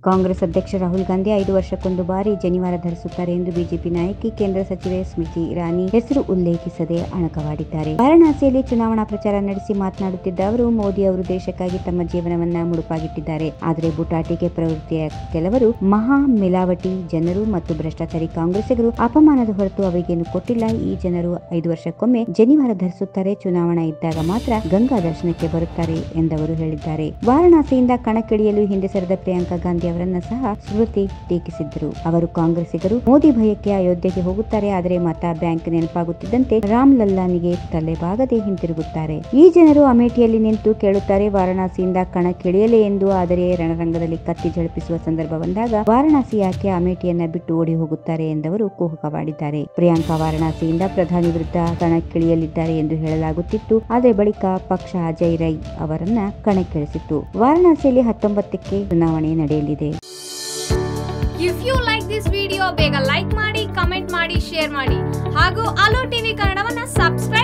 ಕಾಂಗ್ರೆಸ್ ಅಧ್ಯಕ್ಷ ರಾಹುಲ್ ಗಾಂಧಿ ಐದು ವರ್ಷಕ್ಕೊಂದು ಬಾರಿ ಜನಿವಾರ ಧರಿಸುತ್ತಾರೆ ಎಂದು ಬಿಜೆಪಿ ನಾಯಕಿ ಕೇಂದ್ರ ಸಚಿವೆ ಸ್ಮೃತಿ ಇರಾನಿ ಹೆಸರು ಉಲ್ಲೇಖಿಸದೆ ಅಣಕವಾಡಿದ್ದಾರೆ ವಾರಣಾಸಿಯಲ್ಲಿ ಚುನಾವಣಾ ಪ್ರಚಾರ ನಡೆಸಿ ಮಾತನಾಡುತ್ತಿದ್ದ ಅವರು ಮೋದಿ ಅವರು ದೇಶಕ್ಕಾಗಿ ತಮ್ಮ ಜೀವನವನ್ನ ಮುಡುಪಾಗಿಟ್ಟಿದ್ದಾರೆ ಆದರೆ ಬುಟಾಟಿಗೆ ಪ್ರವೃತ್ತಿಯ ಕೆಲವರು ಮಹಾ ಮಿಲಾವಟಿ ಜನರು ಮತ್ತು ಭ್ರಷ್ಟಾಚಾರಿ ಕಾಂಗ್ರೆಸ್ಸಿಗರು ಅಪಮಾನದ ಹೊರತು ಅವರಿಗೇನು ಕೊಟ್ಟಿಲ್ಲ ಈ ಜನರು ಐದು ವರ್ಷಕ್ಕೊಮ್ಮೆ ಜನಿವಾರ ಧರಿಸುತ್ತಾರೆ ಚುನಾವಣಾ ಇದ್ದಾಗ ಮಾತ್ರ ಗಂಗಾ ದರ್ಶನಕ್ಕೆ ಬರುತ್ತಾರೆ ಎಂದವರು ಹೇಳಿದ್ದಾರೆ ವಾರಣಾಸಿಯಿಂದ ಕಣಕ್ಕಿಳಿಯಲು ಹಿಂದೆ ಸರಿದ ಪ್ರಿಯಾಂಕಾ ಗಾಂಧಿ ಅವರನ್ನ ಸಹ ಸ್ಮೃತಿ ಟೀಕಿಸಿದ್ದರು ಅವರು ಕಾಂಗ್ರೆಸ್ಸಿಗರು ಮೋದಿ ಭಯಕ್ಕೆ ಅಯೋಧ್ಯೆಗೆ ಹೋಗುತ್ತಾರೆ ಆದರೆ ಮತ ಬ್ಯಾಂಕ್ ನೆನಪಾಗುತ್ತಿದ್ದಂತೆ ರಾಮ್ ಲಲ್ಲಾನಿಗೆ ತಲೆಬಾಗದೆ ಹಿಂತಿರುಗುತ್ತಾರೆ ಈ ಜನರು ಅಮೇಠಿಯಲ್ಲಿ ನಿಂತು ಕೇಳುತ್ತಾರೆ ವಾರಣಾಸಿಯಿಂದ ಕಣಕ್ಕಿಳಿಯಲೇ ಎಂದು ಆದರೆ ರಣರಂಗದಲ್ಲಿ ಕತ್ತಿ ಝಳಪಿಸುವ ಸಂದರ್ಭ ಬಂದಾಗ ವಾರಣಾಸಿ ಯಾಕೆ ಅಮೇಠಿಯನ್ನ ಬಿಟ್ಟು ಓಡಿ ಹೋಗುತ್ತಾರೆ ಎಂದವರು ಕುಹುಕವಾಡಿದ್ದಾರೆ ಪ್ರಿಯಾಂಕಾ ವಾರಣಾಸಿಯಿಂದ ಪ್ರಧಾನಿ ವಿರುದ್ಧ ಕಣಕ್ಕಿಳಿಯಲಿದ್ದಾರೆ ಎಂದು ಹೇಳಲಾಗುತ್ತಿತ್ತು ಆದರೆ ಬಳಿಕ ಪಕ್ಷ ಅಜಯ್ ರೈ ಅವರನ್ನ ಕಣಕ್ಕಿಳಿಸಿತ್ತು ವಾರಣಾಸಿಯಲ್ಲಿ ಹತ್ತೊಂಬತ್ತಕ್ಕೆ ಚುನಾವಣೆ ನಡೆಯಲಿದೆ if you like this video ಬೇಗ ಲೈಕ್ ಮಾಡಿ ಕಮೆಂಟ್ ಮಾಡಿ ಶೇರ್ ಮಾಡಿ ಹಾಗೂ ಅಲೋ ಟಿವಿ ಕನ್ನಡವನ್ನ ಸಬ್ಸ್ಕ್ರೈಬ್